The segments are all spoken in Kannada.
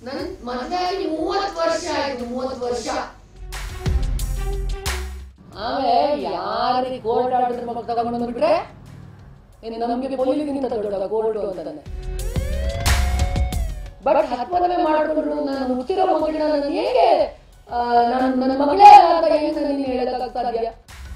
ನನ್ ಮದ್ವೆ ಆಗಿ ಮೂವತ್ತು ವರ್ಷ ಆಯ್ತು ಮೂವತ್ತು ವರ್ಷ ಆಮೇಲೆ ಯಾರಿಗೆ ಕೋರ್ಟ್ ಆರ್ಡರ್ ಮಗ ತಗೊಂಡು ಬಂದ್ಬಿಟ್ರೆ ಇನ್ನು ನಮಗೆ ಪೊಲೀಸ್ಗಿಂತ ದೊಡ್ಡ ಕೋರ್ಟ್ ಅಂತಾನೆ ಬಟ್ ಹತ್ಮನೆ ಮಾಡಿಕೊಂಡು ನಾನು ಹುಟ್ಟಿರೋ ಮಗಳನ್ನ ನಾನು ಹೇಗೆ ಆ, ನನ್ನ ನನ್ನ ಮಗಳೇ ಅಂತ ಹೆಂಗ್ ನೀನು ಹೇಳಕ್ ಸಾಧ್ಯ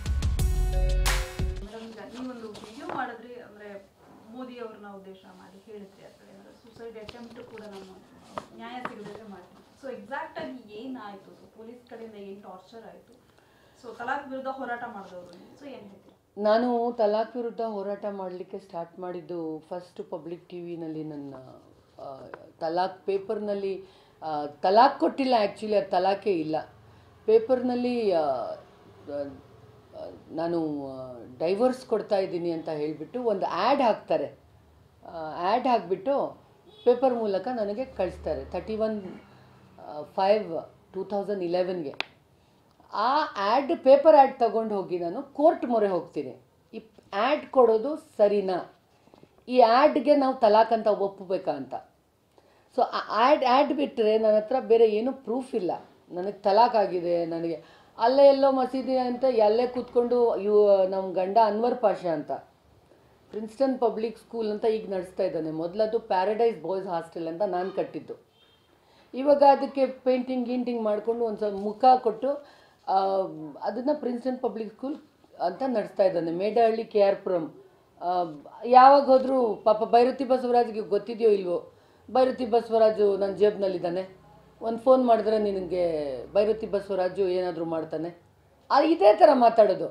ಮೇಡಮ್ ಈಗ ನೀವೊಂದು ವಿಡಿಯೋ ಮಾಡಿದ್ರಿ ಅಂದ್ರೆ ಮೋದಿ ಅವ್ರನ್ನ ಉದ್ದೇಶ ಮಾಡಿ ಹೇಳಿದ್ರಿ ಆ ಕಡೆ ಅಂದ್ರೆ ಸುಸೈಡ್ ಅಟೆಂಪ್ಟ್ ಕೂಡ ನಮ್ಮ ನ್ಯಾಯ ಸಿಗದೇ ಮಾಡ್ತೀವಿ ಸೊ ಎಕ್ಸಾಕ್ಟ್ ಆಗಿ ಏನಾಯ್ತು ಪೊಲೀಸ್ ಕಡೆಯಿಂದ ಏನ್ ಟಾರ್ಚರ್ ಆಯ್ತು ಸೊ ತಲಾಕ್ ವಿರುದ್ಧ ಹೋರಾಟ ಮಾಡಿದವರು ಸೊ ಏನ್ ಹೇಳ್ತೀರಿ ನಾನು ತಲಾಕ್ ವಿರುದ್ಧ ಹೋರಾಟ ಮಾಡಲಿಕ್ಕೆ ಸ್ಟಾರ್ಟ್ ಮಾಡಿದ್ದು ಫಸ್ಟ್ ಪಬ್ಲಿಕ್ ಟಿ ವಿನಲ್ಲಿ ನನ್ನ ಆ, ತಲಾಕ್ ಪೇಪರ್ನಲ್ಲಿ ಆ, ತಲಾಕ್ ಕೊಟ್ಟಿಲ್ಲ ಆ್ಯಕ್ಚುಲಿ ಅದು ತಲಾಕೇ ಇಲ್ಲ ಪೇಪರ್ನಲ್ಲಿ ಆ, ಆ, ನಾನು ಡೈವರ್ಸ್ ಕೊಡ್ತಾ ಇದ್ದೀನಿ ಅಂತ ಹೇಳಿಬಿಟ್ಟು ಒಂದು ಆ್ಯಡ್ ಹಾಕ್ತಾರೆ ಆ್ಯಡ್ ಹಾಕಿಬಿಟ್ಟು ಪೇಪರ್ ಮೂಲಕ ನನಗೆ ಕಳಿಸ್ತಾರೆ thirty one five two thousand ಇಲೆವೆನ್ಗೆ ಆ ಆ್ಯಡ್ ಪೇಪರ್ ಆ್ಯಡ್ ತಗೊಂಡು ಹೋಗಿ ನಾನು ಕೋರ್ಟ್ ಮೊರೆ ಹೋಗ್ತೀನಿ ಈ ಆ್ಯಡ್ ಕೊಡೋದು ಸರಿನಾ ಈ ಆ್ಯಡ್ಗೆ ನಾವು ತಲಾಕ್ ಅಂತ ಒಪ್ಪಬೇಕಾ ಅಂತ ಸೊ ಆ್ಯಡ್ ಆ್ಯಡ್ ಬಿಟ್ಟರೆ ನನ್ನ ಹತ್ರ ಬೇರೆ ಏನೂ ಪ್ರೂಫ್ ಇಲ್ಲ ನನಗೆ ತಲಾಕ್ ಆಗಿದೆ ನನಗೆ ಅಲ್ಲೇ ಎಲ್ಲೋ ಮಸೀದಿ ಅಂತ ಅಲ್ಲೇ ಕೂತ್ಕೊಂಡು ಇವು ನಮ್ಮ ಗಂಡ ಅನ್ವರ್ ಪಾಷಾ ಅಂತ ಪ್ರಿನ್ಸ್ಟನ್ ಪಬ್ಲಿಕ್ ಸ್ಕೂಲ್ ಅಂತ ಈಗ ನಡೆಸ್ತಾ ಇದ್ದಾನೆ ಮೊದಲದು ಪ್ಯಾರಡೈಸ್ ಬಾಯ್ಸ್ ಹಾಸ್ಟೆಲ್ ಅಂತ ನಾನು ಕಟ್ಟಿದ್ದು ಇವಾಗ ಅದಕ್ಕೆ ಪೇಂಟಿಂಗ್ ಗೀಂಟಿಂಗ್ ಮಾಡಿಕೊಂಡು ಒಂದು ಸ್ವಲ್ಪ ಮುಖ ಕೊಟ್ಟು ಅದನ್ನು ಪ್ರಿನ್ಸ್ಟನ್ ಪಬ್ಲಿಕ್ ಸ್ಕೂಲ್ ಅಂತ ನಡೆಸ್ತಾ ಇದ್ದಾನೆ ಮೇಡಹಳ್ಳಿ ಕೆ ಆರ್ ಪುರಂ ಆ, ಯಾವಾಗ ಹೋದರೂ ಪಾಪ ಬೈರುತಿ ಬಸವರಾಜ್ಗೆ ಗೊತ್ತಿದೆಯೋ ಇಲ್ವೋ ಬೈರುತಿ ಬಸವರಾಜು ನನ್ನ ಜೇಬ್ನಲ್ಲಿದ್ದಾನೆ ಒಂದು ಫೋನ್ ಮಾಡಿದ್ರೆ ನಿನಗೆ ಬೈರುತಿ ಬಸವರಾಜು ಏನಾದರೂ ಮಾಡ್ತಾನೆ ಆ ಇದೇ ಥರ ಮಾತಾಡೋದು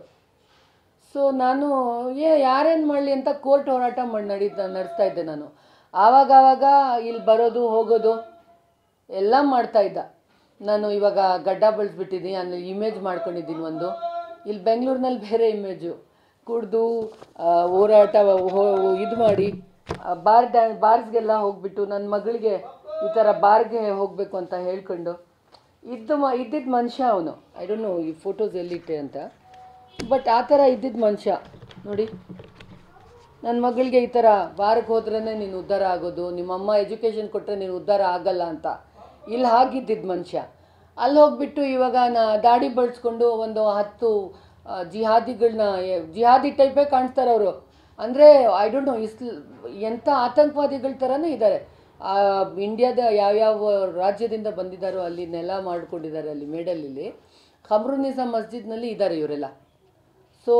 ಸೊ ನಾನು ಏ ಯಾರೇನು ಮಾಡಲಿ ಅಂತ ಕೋರ್ಟ್ ಹೋರಾಟ ಮಾಡಿ ನಡೀತಾ ನಡೆಸ್ತಾ ಇದ್ದೆ ನಾನು ಆವಾಗ ಆವಾಗ ಇಲ್ಲಿ ಬರೋದು ಹೋಗೋದು ಎಲ್ಲ ಮಾಡ್ತಾ ಇದ್ದ ನಾನು ಇವಾಗ ಗಡ್ಡ ಬೆಳೆಸ್ಬಿಟ್ಟಿದ್ದೀನಿ ಅಲ್ಲಿ ಇಮೇಜ್ ಮಾಡ್ಕೊಂಡಿದ್ದೀನಿ ಒಂದು ಇಲ್ಲಿ ಬೆಂಗಳೂರಿನಲ್ಲಿ ಬೇರೆ ಇಮೇಜು ಕುಡ್ದು ಆ, ಹೋರಾಟ ಇದು ಮಾಡಿ ಆ, ಬಾರ್ ಡ್ಯಾ ಬಾರ್ಸ್ಗೆಲ್ಲ ಹೋಗ್ಬಿಟ್ಟು ನನ್ನ ಮಗಳಿಗೆ ಈ ಥರ ಬಾರ್ಗೆ ಹೋಗಬೇಕು ಅಂತ ಹೇಳ್ಕೊಂಡು ಇದ್ದು ಮ ಇದ್ದಿದ್ದ ಮನುಷ್ಯ ಅವನು ಐ ಡೋಂಟ್ ನೋ ಈ ಫೋಟೋಸ್ ಎಲ್ಲಿಟ್ಟೆ ಅಂತ ಬಟ್ ಆ ಥರ ಇದ್ದಿದ್ದ ಮನುಷ್ಯ ನೋಡಿ ನನ್ನ ಮಗಳಿಗೆ ಈ ಥರ ಬಾರ್ಗೆ ಹೋದ್ರೇ ನೀನು ಉದ್ಧಾರ ಆಗೋದು ನಿಮ್ಮಮ್ಮ ಎಜುಕೇಷನ್ ಕೊಟ್ಟರೆ ನೀನು ಉದ್ಧಾರ ಆಗಲ್ಲ ಅಂತ ಇಲ್ಲಿ ಹಾಗಿದ್ದಿದ್ದ ಮನುಷ್ಯ ಅಲ್ಲಿ ಹೋಗ್ಬಿಟ್ಟು ಇವಾಗ ನಾ ದಾಡಿ ಬಳಸ್ಕೊಂಡು ಒಂದು ಹತ್ತು ಆ, ಜಿಹಾದಿಗಳನ್ನ ಎ- ಜಿಹಾದಿ ಟೈಪೇ ಕಾಣಿಸ್ತಾರೆ ಅವರು ಅಂದರೆ ಐ ಡೋಂಟ್ ನೋ ಇಸ್ಲ್ ಎಂಥ ಆತಂಕವಾದಿಗಳ ಥರನೇ ಇದ್ದಾರೆ ಇಂಡಿಯಾದ ಯಾವ್ಯಾವ ರಾಜ್ಯದಿಂದ ಬಂದಿದ್ದಾರೋ ಅಲ್ಲಿ ನೆಲ ಮಾಡ್ಕೊಂಡಿದ್ದಾರೆ ಅಲ್ಲಿ ಮೇಡಲ್ಲಿ ಖಮ್ರುನಿಸಾ ಮಸ್ಜಿದ್ನಲ್ಲಿ ಇದ್ದಾರೆ ಇವರೆಲ್ಲ ಸೊ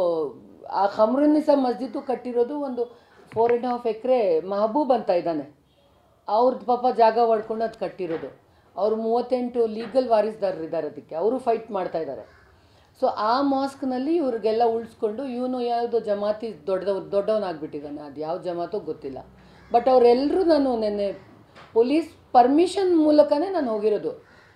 ಆ ಖಮ್ರುನಿಸಾ ಮಸ್ಜಿದ್ದು ಕಟ್ಟಿರೋದು ಒಂದು ಫೋರ್ ಆ್ಯಂಡ್ ಹಾಫ್ ಎಕರೆ ಮಹಬೂಬ್ ಅಂತ ಇದ್ದಾನೆ ಅವ್ರದ್ದು ಪಾಪ ಜಾಗ ಹೊಡ್ಕೊಂಡು ಅದು ಕಟ್ಟಿರೋದು ಅವರು ಮೂವತ್ತೆಂಟು ಲೀಗಲ್ ವಾರಿಸ್ದಾರರು ಇದ್ದಾರೆ ಅದಕ್ಕೆ ಅವರು ಫೈಟ್ ಮಾಡ್ತಾ ಇದ್ದಾರೆ ಸೊ ಆ ಮಾಸ್ಕ್ನಲ್ಲಿ ಇವ್ರಿಗೆಲ್ಲ ಉಳಿಸ್ಕೊಂಡು ಇವನು ಯಾವುದೋ ಜಮಾತಿ ದೊಡ್ಡದವ್ ದೊಡ್ಡವನಾಗ್ಬಿಟ್ಟಿದ್ದಾನೆ ಅದು ಯಾವ ಜಮಾತೋ ಗೊತ್ತಿಲ್ಲ ಬಟ್ ಅವರೆಲ್ಲರೂ ನಾನು ನೆನ್ನೆ ಪೊಲೀಸ್ ಪರ್ಮಿಷನ್ ಮೂಲಕನೇ ನಾನು ಹೋಗಿರೋದು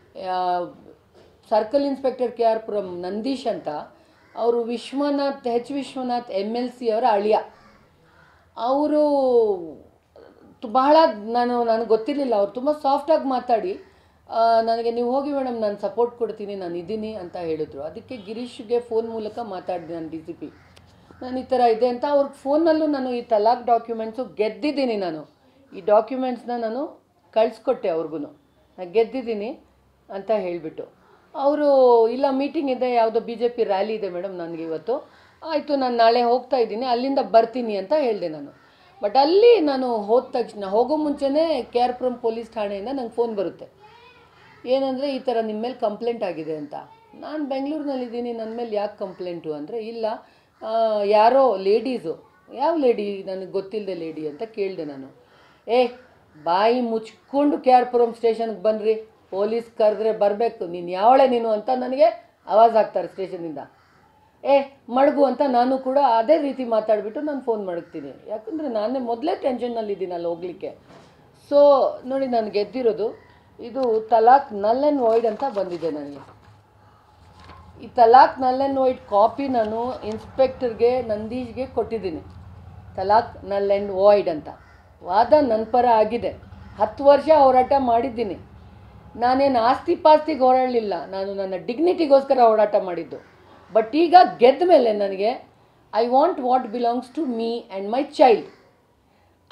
circle inspector K R Puram Nandish ಅಂತ ಅವರು Vishwanath H Vishwanath M L C ಅವರ ಅಳಿಯ ಅವರು ಬಹಳ ನಾನು ನನಗೆ ಗೊತ್ತಿರಲಿಲ್ಲ ಅವ್ರು ತುಂಬ ಸಾಫ್ಟಾಗಿ ಮಾತಾಡಿ ಆ, ನನಗೆ ನೀವು ಹೋಗಿ ಮೇಡಮ್ ನಾನು ಸಪೋರ್ಟ್ ಕೊಡ್ತೀನಿ ನಾನು ಇದ್ದೀನಿ ಅಂತ ಹೇಳಿದ್ರು ಅದಕ್ಕೆ ಗಿರೀಶ್ಗೆ ಫೋನ್ ಮೂಲಕ ಮಾತಾಡಿದೆ ನಾನು ಡಿ ಸಿ ಪಿ ನಾನು ಈ ಥರ ಇದೆ ಅಂತ ಅವ್ರಿಗೆ ಫೋನಲ್ಲೂ ನಾನು ಈ ತಲಾಕ್ ಡಾಕ್ಯುಮೆಂಟ್ಸು ಗೆದ್ದಿದ್ದೀನಿ ನಾನು ಈ ಡಾಕ್ಯುಮೆಂಟ್ಸ್ನ ನಾನು ಕಳಿಸ್ಕೊಟ್ಟೆ ಅವ್ರಿಗೂ ನಾನು ಗೆದ್ದಿದ್ದೀನಿ ಅಂತ ಹೇಳಿಬಿಟ್ಟು ಅವರು ಇಲ್ಲ ಮೀಟಿಂಗ್ ಇದೆ ಯಾವುದೋ ಬಿ ಜೆ ಪಿ ರ್ಯಾಲಿ ಇದೆ ಮೇಡಮ್ ನನಗೆ ಇವತ್ತು ಆಯಿತು ನಾನು ನಾಳೆ ಹೋಗ್ತಾ ಇದ್ದೀನಿ ಅಲ್ಲಿಂದ ಬರ್ತೀನಿ ಅಂತ ಹೇಳಿದೆ ನಾನು ಬಟ್ ಅಲ್ಲಿ ನಾನು ಹೋದ ತಕ್ಷಣ ಹೋಗೋ ಮುಂಚೆನೇ ಕೆ ಆರ್ ಪುರಂ ಪೊಲೀಸ್ ಠಾಣೆಯಿಂದ ನಂಗೆ ಫೋನ್ ಬರುತ್ತೆ ಏನಂದರೆ ಈ ಥರ ನಿಮ್ಮ ಮೇಲೆ ಕಂಪ್ಲೇಂಟ್ ಆಗಿದೆ ಅಂತ ನಾನು ಬೆಂಗಳೂರಿನಲ್ಲಿದ್ದೀನಿ ನನ್ನ ಮೇಲೆ ಯಾಕೆ ಕಂಪ್ಲೇಂಟು ಅಂದರೆ ಇಲ್ಲ ಆ, ಯಾರೋ ಲೇಡೀಸು ಯಾವ ಲೇಡಿ ನನಗೆ ಗೊತ್ತಿಲ್ಲದೆ ಲೇಡಿ ಅಂತ ಕೇಳಿದೆ ನಾನು ಏ ಬಾಯಿ ಮುಚ್ಕೊಂಡು ಕೆ ಆರ್ ಪುರಂ ಸ್ಟೇಷನ್ಗೆ ಬನ್ನಿರಿ ಪೊಲೀಸ್ ಕರೆದ್ರೆ ಬರಬೇಕು ನೀನು ಯಾವಳೆ ನೀನು ಅಂತ ನನಗೆ ಆವಾಜ್ ಹಾಕ್ತಾರೆ ಸ್ಟೇಷನಿಂದ ಏ ಮಡಗು ಅಂತ ನಾನು ಕೂಡ ಅದೇ ರೀತಿ ಮಾತಾಡಿಬಿಟ್ಟು ನಾನು ಫೋನ್ ಮಡಗ್ತೀನಿ ಯಾಕಂದರೆ ನಾನೇ ಮೊದಲೇ ಟೆನ್ಷನ್ನಲ್ಲಿದ್ದೀನಿ ಅಲ್ಲಿ ಹೋಗಲಿಕ್ಕೆ ಸೊ ನೋಡಿ ನಾನು ಗೆದ್ದಿರೋದು ಇದು ತಲಾಕ್ ನಲ್ ಆ್ಯಂಡ್ ವಾಯ್ಡ್ ಅಂತ ಬಂದಿದೆ ನನಗೆ ಈ ತಲಾಕ್ ನಲ್ ಆ್ಯಂಡ್ ವೈಟ್ ಕಾಪಿ ನಾನು ಇನ್ಸ್ಪೆಕ್ಟರ್ಗೆ ನಂದೀಶ್ಗೆ ಕೊಟ್ಟಿದ್ದೀನಿ ತಲಾಕ್ ನಲ್ ಆ್ಯಂಡ್ ವಾಯ್ಡ್ ಅಂತ ವಾದ ನನ್ನ ಪರ ಆಗಿದೆ ಹತ್ತು ವರ್ಷ ಹೋರಾಟ ಮಾಡಿದ್ದೀನಿ ನಾನೇನು ಆಸ್ತಿ ಪಾಸ್ತಿಗೆ ಹೋರಾಡಲಿಲ್ಲ ನಾನು ನನ್ನ ಡಿಗ್ನಿಟಿಗೋಸ್ಕರ ಹೋರಾಟ ಮಾಡಿದ್ದು ಬಟ್ ಈಗ ಗೆದ್ದ ಮೇಲೆ ನನಗೆ I want what belongs to me and my child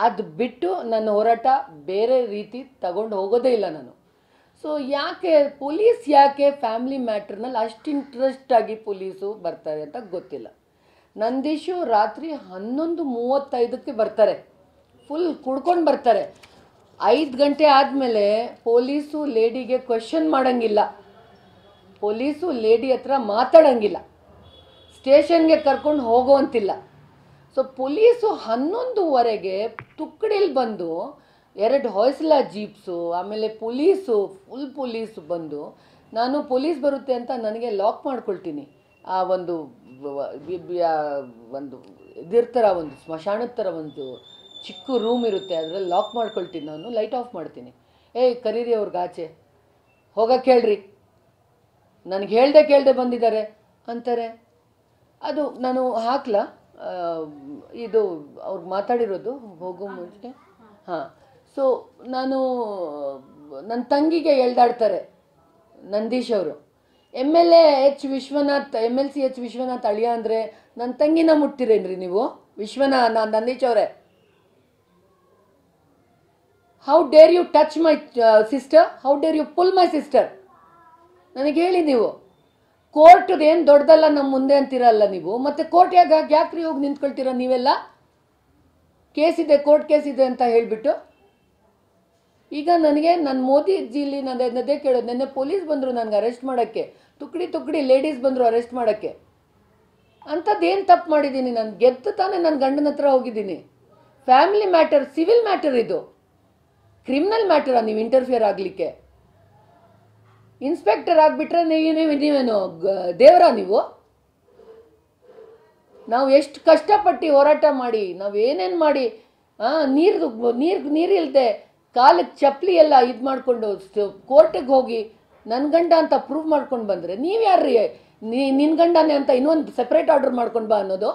ಅದು ಬಿಟ್ಟು ನನ್ನ ಹೋರಾಟ ಬೇರೆ ರೀತಿ ತಗೊಂಡು ಹೋಗೋದೇ ಇಲ್ಲ ನಾನು ಸೊ ಯಾಕೆ ಪೊಲೀಸ್ ಯಾಕೆ ಫ್ಯಾಮಿಲಿ ಮ್ಯಾಟ್ರ್ನಲ್ಲಿ ಅಷ್ಟು ಇಂಟ್ರೆಸ್ಟ್ ಆಗಿ ಪೊಲೀಸು ಬರ್ತಾರೆ ಅಂತ ಗೊತ್ತಿಲ್ಲ ನಂದೀಶು ರಾತ್ರಿ ಹನ್ನೊಂದು ಮೂವತ್ತೈದಕ್ಕೆ ಬರ್ತಾರೆ ಫುಲ್ ಕುಡ್ಕೊಂಡು ಬರ್ತಾರೆ ಐದು ಗಂಟೆ ಆದಮೇಲೆ ಪೊಲೀಸು ಲೇಡಿಗೆ ಕ್ವಶನ್ ಮಾಡೋಂಗಿಲ್ಲ ಪೊಲೀಸು ಲೇಡಿ ಹತ್ರ ಮಾತಾಡೋಂಗಿಲ್ಲ ಸ್ಟೇಷನ್ಗೆ ಕರ್ಕೊಂಡು ಹೋಗೋವಂತಿಲ್ಲ ಸೊ ಪೊಲೀಸು ಹನ್ನೊಂದುವರೆಗೆ ತುಕ್ಕಡಿಲಿ ಬಂದು ಎರಡು ಹೊಯ್ಸಲ ಜೀಪ್ಸು ಆಮೇಲೆ ಪೊಲೀಸು ಫುಲ್ ಪೊಲೀಸು ಬಂದು ನಾನು ಪೊಲೀಸ್ ಬರುತ್ತೆ ಅಂತ ನನಗೆ ಲಾಕ್ ಮಾಡ್ಕೊಳ್ತೀನಿ ಆ ಒಂದು ವ- ಬಿ- ಬಿ- ಆ ಒಂದು ಇದಿರ್ತರ ಒಂದು ಸ್ಮಶಾನದ ಥರ ಒಂದು ಚಿಕ್ಕ ರೂಮ್ ಇರುತ್ತೆ ಅದರಲ್ಲಿ ಲಾಕ್ ಮಾಡ್ಕೊಳ್ತೀನಿ ನಾನು ಲೈಟ್ ಆಫ್ ಮಾಡ್ತೀನಿ ಏಯ್ ಕರೀರಿ ಅವ್ರಿಗೆ ಆಚೆ ಹೋಗಕ್ಕೆ ಹೇಳ್ರಿ ನನಗೆ ಹೇಳ್ದೆ ಕೇಳ್ದೆ ಬಂದಿದ್ದಾರೆ ಅಂತಾರೆ ಅದು ನಾನು ಹಾಕ್ಲಾ ಆ, ಇದು ಅವ್ರಿಗೆ ಮಾತಾಡಿರೋದು ಹೋಗೋ ಮುಂಚೆ ಹಾಂ ಸೊ ನಾನು ನನ್ನ ತಂಗಿಗೆ ಎಳ್ದಾಡ್ತಾರೆ ನಂದೀಶ್ ಅವರು M L A H Vishwanath M L C H Vishwanath ಅಳಿಯ ಅಂದರೆ ನನ್ನ ತಂಗಿನ ಮುಟ್ತಿರೇನ್ರಿ ನೀವು ವಿಶ್ವನಾ ನಾನು ನಂದೀಶ್ ಅವರೇ how dare you touch my sister how dare you pull my sister ನನಗೆ ಹೇಳಿ ನೀವು ಕೋರ್ಟ್ದು ಏನು ದೊಡ್ಡದಲ್ಲ ನಮ್ಮ ಮುಂದೆ ಅಂತೀರಲ್ಲ ನೀವು ಮತ್ತೆ ಕೋರ್ಟ್ ಯಾಕೆ ಯಾಕ್ರಿ ಹೋಗಿ ನಿಂತ್ಕೊಳ್ತೀರ ನೀವೆಲ್ಲ ಕೇಸ್ ಇದೆ ಕೋರ್ಟ್ ಕೇಸ್ ಇದೆ ಅಂತ ಹೇಳಿಬಿಟ್ಟು ಈಗ ನನಗೆ ನನ್ನ ಮೋದಿ ಜಿಲ್ಲಿ ನಾನು ಅದೇ ಕೇಳೋದು ನೆನ್ನೆ ಪೊಲೀಸ್ ಬಂದರು ನನಗೆ ಅರೆಸ್ಟ್ ಮಾಡೋಕ್ಕೆ ತುಕಡಿ ತುಕಡಿ ಲೇಡೀಸ್ ಬಂದರು ಅರೆಸ್ಟ್ ಮಾಡೋಕ್ಕೆ ಅಂಥದ್ದೇನು ತಪ್ಪು ಮಾಡಿದ್ದೀನಿ ನಾನು ಗೆದ್ದು ತಾನೇ ನನ್ನ ಗಂಡನ ಹತ್ರ ಹೋಗಿದ್ದೀನಿ ಫ್ಯಾಮಿಲಿ ಮ್ಯಾಟರ್ ಸಿವಿಲ್ ಮ್ಯಾಟರ್ ಇದು ಕ್ರಿಮಿನಲ್ ಮ್ಯಾಟರಾ ನೀವು ಇಂಟರ್ಫಿಯರ್ ಆಗಲಿಕ್ಕೆ ಇನ್ಸ್ಪೆಕ್ಟರ್ ಆಗಿಬಿಟ್ರೆ ನೀವು ನೀವು ನೀವೇನು ಗ- ದೇವರಾ ನೀವು ನಾವು ಎಷ್ಟು ಕಷ್ಟಪಟ್ಟು ಹೋರಾಟ ಮಾಡಿ ನಾವು ಏನೇನು ಮಾಡಿ ನೀರು ನೀರು ನೀರಿಲ್ದೆ ಕಾಲಕ್ಕೆ ಚಪ್ಪಲಿ ಎಲ್ಲ ಇದು ಮಾಡಿಕೊಂಡು ಕೋರ್ಟಿಗೆ ಹೋಗಿ ನನ್ನ ಗಂಡ ಅಂತ ಪ್ರೂವ್ ಮಾಡ್ಕೊಂಡು ಬಂದರೆ ನೀವು ಯಾರ್ರೀ ನೀ ನಿನ್ನ ಗಂಡನೇ ಅಂತ ಇನ್ನೊಂದು ಸೆಪ್ರೇಟ್ ಆರ್ಡರ್ ಮಾಡ್ಕೊಂಡು ಬಾ ಅನ್ನೋದು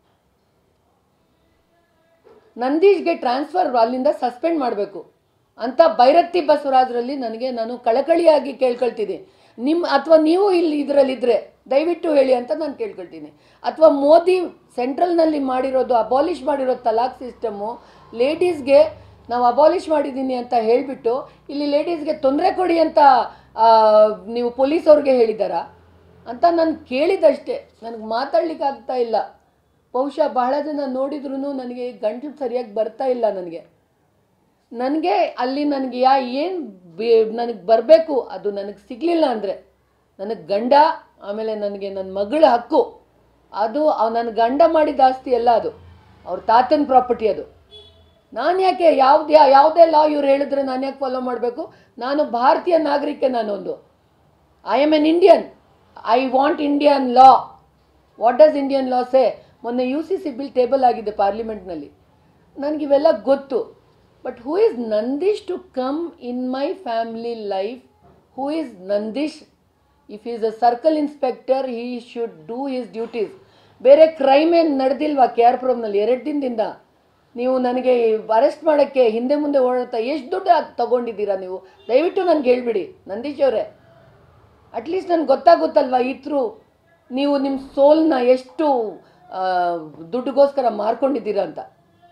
ನಂದೀಶ್ಗೆ ಟ್ರಾನ್ಸ್ಫರ್ ಅಲ್ಲಿಂದ ಸಸ್ಪೆಂಡ್ ಮಾಡಬೇಕು ಅಂತ ಭೈರತಿ ಬಸವರಾಜರಲ್ಲಿ ನನಗೆ ನಾನು ಕಳಕಳಿಯಾಗಿ ಕೇಳ್ಕೊಳ್ತೀನಿ ನಿಮ್ಮ ಅಥವಾ ನೀವು ಇಲ್ಲಿ ಇದರಲ್ಲಿದ್ದರೆ ದಯವಿಟ್ಟು ಹೇಳಿ ಅಂತ ನಾನು ಕೇಳ್ಕೊಳ್ತೀನಿ ಅಥವಾ ಮೋದಿ ಸೆಂಟ್ರಲ್ನಲ್ಲಿ ಮಾಡಿರೋದು ಅಬಾಲಿಷ್ ಮಾಡಿರೋ ತಲಾಕ್ ಸಿಸ್ಟಮು ಲೇಡೀಸ್ಗೆ ನಾವು ಅಬಾಲಿಷ್ ಮಾಡಿದ್ದೀನಿ ಅಂತ ಹೇಳಿಬಿಟ್ಟು ಇಲ್ಲಿ ಲೇಡೀಸ್ಗೆ ತೊಂದರೆ ಕೊಡಿ ಅಂತ ಆ, ನೀವು ಪೊಲೀಸ್ ಅವ್ರಿಗೆ ಹೇಳಿದಾರಾ ಅಂತ ನಾನು ಕೇಳಿದಷ್ಟೇ ನನಗೆ ಮಾತಾಡ್ಲಿಕ್ಕೆ ಆಗ್ತಾ ಇಲ್ಲ ಬಹುಶಃ ಬಹಳ ಜನ ನೋಡಿದ್ರು ನನಗೆ ಗಂಟಲು ಸರಿಯಾಗಿ ಬರ್ತಾ ಇಲ್ಲ ನನಗೆ ನನಗೆ ಅಲ್ಲಿ ನನಗೆ ಯಾ ಏನು ನನಗೆ ಬರಬೇಕು ಅದು ನನಗೆ ಸಿಗಲಿಲ್ಲ ಅಂದರೆ ನನಗೆ ಗಂಡ ಆಮೇಲೆ ನನಗೆ ನನ್ನ ಮಗಳ ಹಕ್ಕು ಅದು ಅವ್ ನನ್ನ ಗಂಡ ಮಾಡಿದ ಆಸ್ತಿ ಅಲ್ಲ ಅದು ಅವ್ರ ತಾತನ ಪ್ರಾಪರ್ಟಿ ಅದು ನಾನು ಯಾಕೆ ಯಾವ್ದು ಯಾ ಯಾವುದೇ ಲಾ ಇವ್ರು ಹೇಳಿದ್ರೆ ನಾನು ಯಾಕೆ ಫಾಲೋ ಮಾಡಬೇಕು ನಾನು ಭಾರತೀಯ ನಾಗರಿಕ ನಾನೊಂದು I am an Indian I want Indian law what does Indian law say ಮೊನ್ನೆ U C C bill table ಆಗಿದೆ ಪಾರ್ಲಿಮೆಂಟ್ನಲ್ಲಿ ನನಗಿವೆಲ್ಲ ಗೊತ್ತು but who is Nandish to come in my family life who is Nandish if is a circle inspector he should do his duties ಬೇರೆ ಕ್ರೈಮ್ ಏನು ನಡೆದಿಲ್ವಾ ಕೆ ಆರ್ ಪುರಮ್ನಲ್ಲಿ ಎರಡು ದಿನದಿಂದ ನೀವು ನನಗೆ ಅರೆಸ್ಟ್ ಮಾಡೋಕ್ಕೆ ಹಿಂದೆ ಮುಂದೆ ಓಡಾಡ್ತಾ ಎಷ್ಟು ದುಡ್ಡು ಅದ್ ತಗೊಂಡಿದ್ದೀರಾ ನೀವು ದಯವಿಟ್ಟು ನನಗೆ ಹೇಳ್ಬಿಡಿ ನಂದೀಶ್ ಅವರೇ ಅಟ್ಲೀಸ್ಟ್ ನನಗೆ ಗೊತ್ತಾಗುತ್ತಲ್ವಾ ಈ ಥ್ರೂ ನೀವು ನಿಮ್ಮ ಸೋಲ್ನ ಎಷ್ಟು ಆ, ದುಡ್ಡುಗೋಸ್ಕರ ಮಾರ್ಕೊಂಡಿದ್ದೀರಾ ಅಂತ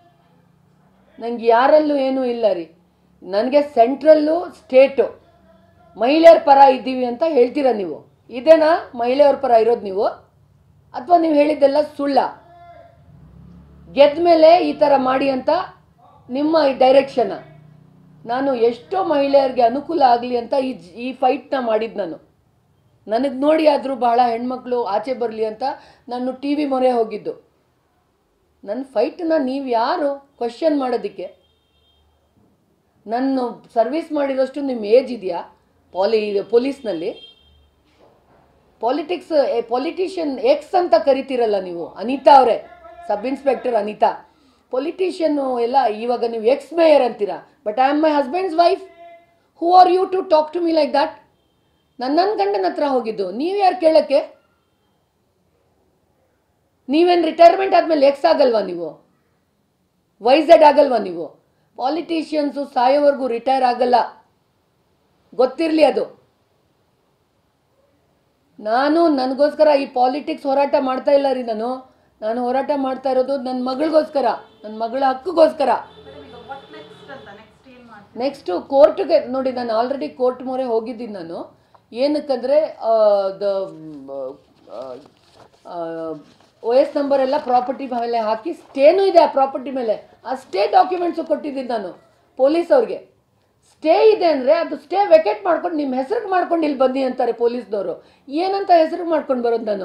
ನನಗೆ ಯಾರಲ್ಲೂ ಏನೂ ಇಲ್ಲ ರೀ ನನಗೆ ಸೆಂಟ್ರಲ್ಲು ಸ್ಟೇಟು ಮಹಿಳೆಯರ ಪರ ಇದ್ದೀವಿ ಅಂತ ಹೇಳ್ತೀರಾ ನೀವು ಇದೇನಾ ಮಹಿಳೆಯರ ಪರ ಇರೋದು ನೀವು ಅಥವಾ ನೀವು ಹೇಳಿದ್ದೆಲ್ಲ ಸುಳ್ಳ ಗೆದ್ದ ಮೇಲೆ ಈ ಥರ ಮಾಡಿ ಅಂತ ನಿಮ್ಮ ಈ ಡೈರೆಕ್ಷನ ನಾನು ಎಷ್ಟೋ ಮಹಿಳೆಯರಿಗೆ ಅನುಕೂಲ ಆಗಲಿ ಅಂತ ಈ ಜ್- ಈ ಫೈಟ್ನ ಮಾಡಿದ್ದು ನಾನು ನನಗೆ ನೋಡಿ ಆದರೂ ಬಹಳ ಹೆಣ್ಮಕ್ಳು ಆಚೆ ಬರಲಿ ಅಂತ ನಾನು ಟಿ ವಿ ಮೊರೆ ಹೋಗಿದ್ದು ನನ್ನ ಫೈಟನ್ನ ನೀವು ಯಾರು ಕ್ವಶನ್ ಮಾಡೋದಕ್ಕೆ ನಾನು ಸರ್ವಿಸ್ ಮಾಡಿರೋಷ್ಟು ನಿಮ್ಮ ಏಜ್ ಇದೆಯಾ ಪಾಲಿ ಪೊಲೀಸ್ನಲ್ಲಿ ಪಾಲಿಟಿಕ್ಸ್ ಪೊಲಿಟಿಷಿಯನ್ ಎಕ್ಸ್ ಅಂತ ಕರಿತೀರಲ್ಲ ನೀವು ಅನಿತಾ ಅವರೇ ಸಬ್ ಇನ್ಸ್ಪೆಕ್ಟರ್ ಅನಿತಾ ಪೊಲಿಟಿಷಿಯನ್ನು ಎಲ್ಲ ಇವಾಗ ನೀವು ಎಕ್ಸ್ ಮೇಯರ್ ಅಂತೀರಾ but I am my husband's wife who are you to talk to me like that ನಾನು ನನ್ನ ಗಂಡನ ಹತ್ರ ಹೋಗಿದ್ದು ನೀವು ಯಾರು ಕೇಳೋಕ್ಕೆ ನೀವೇನು ರಿಟೈರ್ಮೆಂಟ್ ಆದಮೇಲೆ ಎಕ್ಸ್ ಆಗಲ್ವಾ ನೀವು ವೈಝೆಡ್ ಆಗಲ್ವಾ ನೀವು ಪಾಲಿಟಿಷಿಯನ್ಸು ಸಾಯೋವರೆಗೂ ರಿಟೈರ್ ಆಗಲ್ಲ ಗೊತ್ತಿರಲಿ ಅದು ನಾನು ನನಗೋಸ್ಕರ ಈ ಪಾಲಿಟಿಕ್ಸ್ ಹೋರಾಟ ಮಾಡ್ತಾ ಇಲ್ಲ ರೀ ನಾನು ನಾನು ಹೋರಾಟ ಮಾಡ್ತಾ ಇರೋದು ನನ್ನ ಮಗಳಿಗೋಸ್ಕರ ನನ್ನ ಮಗಳ ಹಕ್ಕುಗೋಸ್ಕರ ಮೇಡಮ್ ನೆಕ್ಸ್ಟು ಕೋರ್ಟ್ಗೆ ನೋಡಿ ನಾನು ಆಲ್ರೆಡಿ ಕೋರ್ಟ್ ಮೊರೆ ಹೋಗಿದ್ದೀನಿ ನಾನು ಏನಕ್ಕಂದರೆ ದ ಒ ಎಸ್ ನಂಬರ್ ಎಲ್ಲ ಪ್ರಾಪರ್ಟಿ ಮೇಲೆ ಹಾಕಿ ಸ್ಟೇನೂ ಇದೆ ಆ ಪ್ರಾಪರ್ಟಿ ಮೇಲೆ ಆ ಸ್ಟೇ ಡಾಕ್ಯುಮೆಂಟ್ಸು ಕೊಟ್ಟಿದ್ದೀನಿ ನಾನು ಪೊಲೀಸ್ ಅವ್ರಿಗೆ ಸ್ಟೇ ಇದೆ ಅಂದರೆ ಅದು ಸ್ಟೇ ವೆಕೆಟ್ ಮಾಡ್ಕೊಂಡು ನಿಮ್ಮ ಹೆಸ್ರಿಗೆ ಮಾಡ್ಕೊಂಡು ಇಲ್ಲಿ ಬನ್ನಿ ಅಂತಾರೆ ಪೊಲೀಸ್ನವರು ಏನಂತ ಹೆಸ್ರಿಗೆ ಮಾಡ್ಕೊಂಡು ಬರೋದು ನಾನು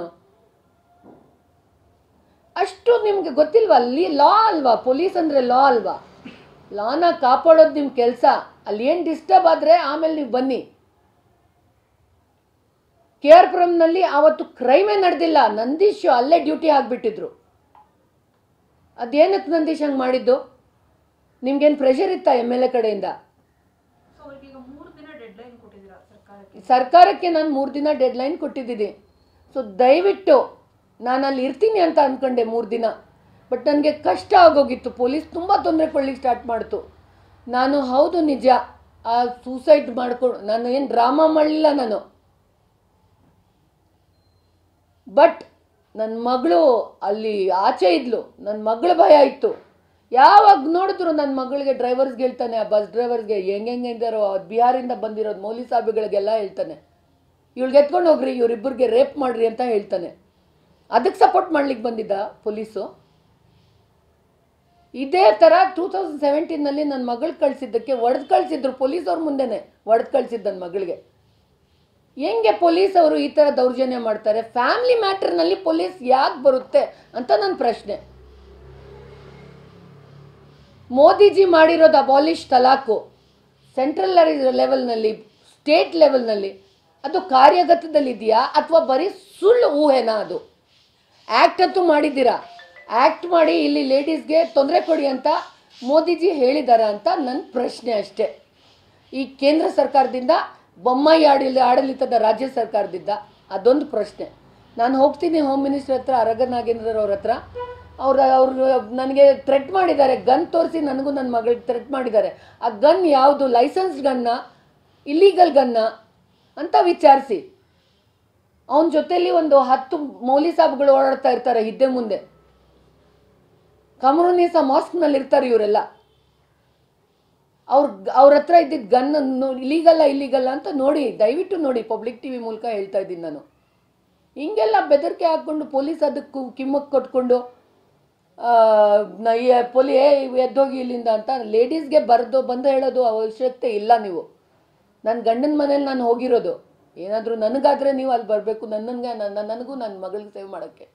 ಅಷ್ಟು ನಿಮ್ಗೆ ಗೊತ್ತಿಲ್ವಾ ಅಲ್ಲಿ ಲಾ ಅಲ್ವಾ ಪೊಲೀಸ್ ಅಂದರೆ ಲಾ ಅಲ್ವಾ ಲಾನ ಕಾಪಾಡೋದು ನಿಮ್ಮ ಕೆಲಸ ಅಲ್ಲಿ ಏನು ಡಿಸ್ಟರ್ಬ್ ಆದರೆ ಆಮೇಲೆ ನೀವು ಬನ್ನಿ ಕೆ ಆರ್ ಪುರಂನಲ್ಲಿ ಆವತ್ತು ಕ್ರೈಮೇ ನಡೆದಿಲ್ಲ ನಂದೀಶ್ ಅಲ್ಲೇ ಡ್ಯೂಟಿ ಆಗಿಬಿಟ್ಟಿದ್ರು ಅದೇನಕ್ಕೆ ನಂದೀಶ್ ಹಂಗೆ ಮಾಡಿದ್ದು ನಿಮ್ಗೇನು ಪ್ರೆಷರ್ ಇತ್ತಾ ಎಮ್ ಎಲ್ ಎ ಕಡೆಯಿಂದ ಸೊ ಅವ್ರಿಗೆ ಈಗ ಮೂರು ದಿನ ಡೆಡ್ಲೈನ್ ಕೊಟ್ಟಿದ್ದೀರಾ ಸರ್ಕಾರಕ್ಕೆ ಸರ್ಕಾರಕ್ಕೆ ನಾನು ಮೂರು ದಿನ ಡೆಡ್ಲೈನ್ ಕೊಟ್ಟಿದ್ದೀನಿ ಸೊ ದಯವಿಟ್ಟು ನಾನು ಅಲ್ಲಿ ಇರ್ತೀನಿ ಅಂತ ಅಂದ್ಕೊಂಡೆ ಮೂರು ದಿನ ಬಟ್ ನನಗೆ ಕಷ್ಟ ಆಗೋಗಿತ್ತು ಪೊಲೀಸ್ ತುಂಬ ತೊಂದರೆ ಕೊಡ್ಲಿಕ್ಕೆ ಸ್ಟಾರ್ಟ್ ಮಾಡ್ತು ನಾನು ಹೌದು ನಿಜ ಆ ಸೂಸೈಡ್ ಮಾಡ್ಕೊಂಡು ನಾನು ಏನು ಡ್ರಾಮಾ ಮಾಡಲಿಲ್ಲ ನಾನು ಬಟ್ ನನ್ನ ಮಗಳು ಅಲ್ಲಿ ಆಚೆ ಇದ್ಲು ನನ್ನ ಮಗಳ ಭಯ ಇತ್ತು ಯಾವಾಗ ನೋಡಿದ್ರು ನನ್ನ ಮಗಳಿಗೆ ಡ್ರೈವರ್ಸ್ಗೆ ಹೇಳ್ತಾನೆ ಆ ಬಸ್ ಡ್ರೈವರ್ಸ್ಗೆ ಹೆಂಗೆ ಹೆಂಗೆ ಇದ್ದಾರೋ ಬಿಹಾರಿಂದ ಬಂದಿರೋದು ಮೌಲಿ ಸಾಬಿಗಳಿಗೆಲ್ಲ ಹೇಳ್ತಾನೆ ಇವಳಿಗೆ ಎತ್ಕೊಂಡು ಹೋಗ್ರಿ ಇವರಿಬ್ಬರಿಗೆ ರೇಪ್ ಮಾಡ್ರಿ ಅಂತ ಹೇಳ್ತಾನೆ ಅದಕ್ಕೆ ಸಪೋರ್ಟ್ ಮಾಡ್ಲಿಕ್ಕೆ ಬಂದಿದ್ದ ಪೊಲೀಸು ಇದೇ ಥರ ಟೂ ತೌಸಂಡ್ ಸೆವೆಂಟೀನಲ್ಲಿ ನನ್ನ ಮಗಳು ಕಳಿಸಿದ್ದಕ್ಕೆ ಒಡೆದು ಕಳಿಸಿದ್ರು ಪೊಲೀಸವ್ರ ಮುಂದೆನೆ ಒಡೆದು ಕಳಿಸಿದ್ದು ನನ್ನ ಮಗಳಿಗೆ ಹೆಂಗೆ ಪೊಲೀಸ್ ಅವರು ಈ ಥರ ದೌರ್ಜನ್ಯ ಮಾಡ್ತಾರೆ ಫ್ಯಾಮಿಲಿ ಮ್ಯಾಟರ್ನಲ್ಲಿ ಪೊಲೀಸ್ ಯಾಕೆ ಬರುತ್ತೆ ಅಂತ ನನ್ನ ಪ್ರಶ್ನೆ ಮೋದಿಜಿ ಮಾಡಿರೋದು ಅಬಾಲಿಷ್ ತಲಾಕು ಸೆಂಟ್ರಲ್ ಲೆವೆಲ್ನಲ್ಲಿ ಸ್ಟೇಟ್ ಲೆವೆಲ್ನಲ್ಲಿ ಅದು ಕಾರ್ಯಗತದಲ್ಲಿದೆಯಾ ಅಥವಾ ಬರೀ ಸುಳ್ಳು ಊಹೆನಾ ಅದು ಆ್ಯಕ್ಟ್ ಅಂತೂ ಮಾಡಿದ್ದೀರಾ ಆ್ಯಕ್ಟ್ ಮಾಡಿ ಇಲ್ಲಿ ಲೇಡೀಸ್ಗೆ ತೊಂದರೆ ಕೊಡಿ ಅಂತ ಮೋದಿಜಿ ಹೇಳಿದಾರ ಅಂತ ನನ್ನ ಪ್ರಶ್ನೆ ಅಷ್ಟೇ ಈ ಕೇಂದ್ರ ಸರ್ಕಾರದಿಂದ ಬೊಮ್ಮಾಯಿ ಆಡಳಿ ಆಡಳಿತದ ರಾಜ್ಯ ಸರ್ಕಾರದಿಂದ ಅದೊಂದು ಪ್ರಶ್ನೆ ನಾನು ಹೋಗ್ತೀನಿ ಹೋಮ್ ಮಿನಿಸ್ಟರ್ ಹತ್ರ ಅರಗ ನಾಗೇಂದ್ರ ಅವ್ರ ಹತ್ರ ಅವ್ರು ಅವರು ನನಗೆ ಥ್ರೆಟ್ ಮಾಡಿದ್ದಾರೆ ಗನ್ ತೋರಿಸಿ ನನಗೂ ನನ್ನ ಮಗಳಿಗೆ ಥ್ರೆಟ್ ಮಾಡಿದ್ದಾರೆ ಆ ಗನ್ ಯಾವುದು ಲೈಸೆನ್ಸ್ ಗನ್ನ ಇಲ್ಲೀಗಲ್ ಗನ್ನ ಅಂತ ವಿಚಾರಿಸಿ ಅವನ ಜೊತೆಲಿ ಒಂದು ಹತ್ತು ಮೌಲಿ ಸಾಬ್ಗಳು ಓಡಾಡ್ತಾ ಇರ್ತಾರೆ ಹಿಂದೆ ಮುಂದೆ ಕಮರುನೀಸ ಮಾಸ್ಕ್ನಲ್ಲಿ ಇರ್ತಾರೆ ಇವರೆಲ್ಲ ಅವ್ರ ಅವ್ರ ಹತ್ರ ಇದ್ದಿದ್ದ ಗನ್ ಇಲೀಗಲ್ಲ ಇಲ್ಲಿಗಲ್ಲ ಅಂತ ನೋಡಿ ದಯವಿಟ್ಟು ನೋಡಿ ಪಬ್ಲಿಕ್ ಟಿ ವಿ ಮೂಲಕ ಹೇಳ್ತಾ ಇದ್ದೀನಿ ನಾನು ಹಿಂಗೆಲ್ಲ ಬೆದರಿಕೆ ಹಾಕ್ಕೊಂಡು ಪೊಲೀಸ್ ಅದಕ್ಕೆ ಕಿಮ್ಮಕ್ಕೆ ಕೊಟ್ಕೊಂಡು ಆ, ನ- ಈ ಪೊಲಿ ಏ ಎದ್ದೋಗಿ ಇಲ್ಲಿಂದ ಅಂತ ಲೇಡೀಸ್ಗೆ ಬರೆದು ಬಂದು ಹೇಳೋದು ಅವಶ್ಯಕತೆ ಇಲ್ಲ ನೀವು ನನ್ನ ಗಂಡನ ಮನೇಲಿ ನಾನು ಹೋಗಿರೋದು ಏನಾದರೂ ನನಗಾದರೆ ನೀವು ಅಲ್ಲಿ ಬರಬೇಕು ನನ್ನನ್ಗೆ ನನ್ನ ನನಗೂ ನನ್ನ ಮಗಳಿಗೆ ಸೇವ್ ಮಾಡೋಕ್ಕೆ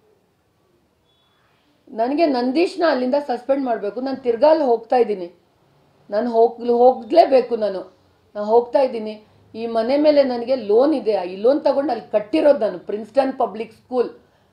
ನನಗೆ ನಂದೀಶ್ನ ಅಲ್ಲಿಂದ ಸಸ್ಪೆಂಡ್ ಮಾಡಬೇಕು ನಾನು ತಿರ್ಗಾ ಅಲ್ಲಿ ಹೋಗ್ತಾ ಇದ್ದೀನಿ ನಾನು ಹೋಗ್ ಹೋಗಲೇಬೇಕು ನಾನು ನಾನು ಹೋಗ್ತಾ ಇದ್ದೀನಿ ಈ ಮನೆ ಮೇಲೆ ನನಗೆ ಲೋನ್ ಇದೆ ಈ ಲೋನ್ ತಗೊಂಡು ಅಲ್ಲಿ ಕಟ್ಟಿರೋದು ನಾನು ಪ್ರಿನ್ಸ್ಟನ್ ಪಬ್ಲಿಕ್ ಸ್ಕೂಲ್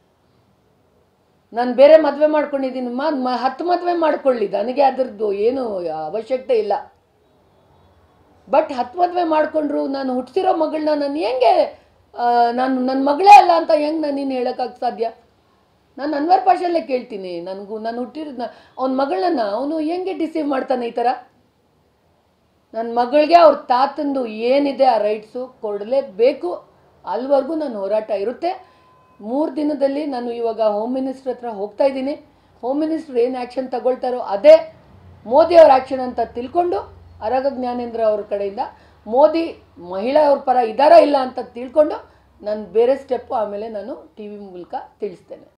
ನಾನು ಬೇರೆ ಮದುವೆ ಮಾಡ್ಕೊಂಡಿದ್ದೀನಿ ಮ ಮ- ಹತ್ತು ಮದುವೆ ಮಾಡ್ಕೊಳ್ಳಿ ನನಗೆ ಅದರದ್ದು ಏನು ಅವಶ್ಯಕತೆ ಇಲ್ಲ ಬಟ್ ಹತ್ತು ಮದುವೆ ಮಾಡಿಕೊಂಡ್ರು ನಾನು ಹುಟ್ಟಿಸಿರೋ ಮಗಳನ್ನ ನಾನು ಹೆಂಗೆ ಆ, ನಾನು ನನ್ನ ಮಗಳೇ ಅಲ್ಲ ಅಂತ ಹೆಂಗೆ ನಾನು ನೀನು ಹೇಳೋಕ್ಕಾಗ ಸಾಧ್ಯ ನಾನು ಅನ್ವರ್ ಭಾಷೆಯಲ್ಲೇ ಕೇಳ್ತೀನಿ ನನಗೂ ನಾನು ಹುಟ್ಟಿರೋ ಅವನ ಮಗಳನ್ನ ಅವನು ಹೆಂಗೆ ಡಿಸೀವ್ ಮಾಡ್ತಾನೆ ಈ ಥರ ನನ್ನ ಮಗಳಿಗೆ ಅವ್ರ ತಾತಂದು ಏನಿದೆ ಆ ರೈಟ್ಸು ಕೊಡಲೇಬೇಕು ಅಲ್ಲಿವರೆಗೂ ನನ್ನ ಹೋರಾಟ ಇರುತ್ತೆ ಮೂರು ದಿನದಲ್ಲಿ ನಾನು ಇವಾಗ ಹೋಮ್ ಮಿನಿಸ್ಟ್ರ್ ಹತ್ರ ಹೋಗ್ತಾ ಇದ್ದೀನಿ ಹೋಮ್ ಮಿನಿಸ್ಟ್ರ್ ಏನು ಆ್ಯಕ್ಷನ್ ತಗೊಳ್ತಾರೋ ಅದೇ ಮೋದಿ ಅವ್ರ ಆ್ಯಕ್ಷನ್ ಅಂತ ತಿಳ್ಕೊಂಡು ಅರಗ ಜ್ಞಾನೇಂದ್ರ ಅವ್ರ ಕಡೆಯಿಂದ ಮೋದಿ ಮಹಿಳಾ ಅವ್ರ ಪರ ಇದ್ದಾರಾ ಇಲ್ಲ ಅಂತ ತಿಳ್ಕೊಂಡು ನಾನು ಬೇರೆ ಸ್ಟೆಪ್ಪು ಆಮೇಲೆ ನಾನು ಟಿ ವಿ ಮೂಲಕ ತಿಳಿಸ್ತೇನೆ